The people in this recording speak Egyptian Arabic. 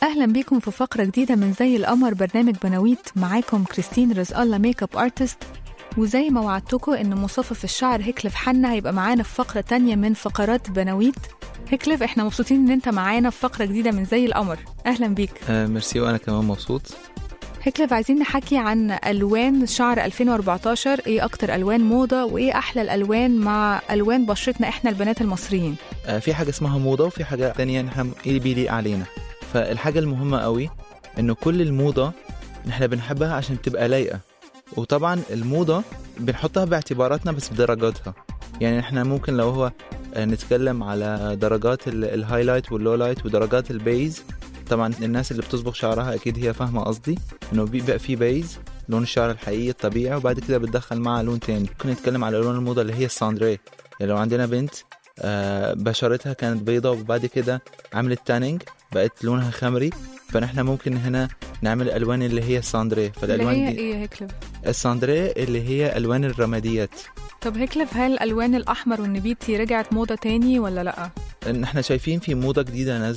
أهلا بيكم في فقرة جديدة من زي القمر برنامج بناويت معاكم كريستين رزق الله ميك اب ارتست وزي ما وعدتكم إن مصفف الشعر هيكلف حنا هيبقى معانا في فقرة تانية من فقرات بناويت هيكلف احنا مبسوطين إن أنت معانا في فقرة جديدة من زي القمر أهلا بيك آه ميرسي وانا كمان مبسوط هيكلف عايزين نحكي عن ألوان شعر 2014 إيه أكتر ألوان موضة وإيه أحلى الألوان مع ألوان بشرتنا إحنا البنات المصريين آه في حاجه اسمها موضه وفي حاجه تانية احنا ايه بيليق علينا فالحاجه المهمه قوي انه كل الموضه احنا بنحبها عشان تبقى لايقه وطبعا الموضه بنحطها باعتباراتنا بس بدرجاتها يعني احنا ممكن لو هو آه، نتكلم على درجات ال- الهايلايت واللولايت ودرجات البيز طبعا الناس اللي بتصبغ شعرها اكيد هي فاهمه قصدي انه بيبقى في بيز لون الشعر الحقيقي الطبيعي وبعد كده بتدخل معاه لون تاني ممكن نتكلم على لون الموضه اللي هي الساندري يعني لو عندنا بنت آه، بشرتها كانت بيضة وبعد كده عملت تانينج بقت لونها خمري فنحن ممكن هنا نعمل الالوان اللي هي الساندري اللي فالالوان هي دي إيه يا هيكلف الساندري اللي هي الوان الرماديات طب هيكلف هل الألوان الأحمر والنبيتي رجعت موضة تاني ولا لأ؟ نحن شايفين في موضه جديده نازله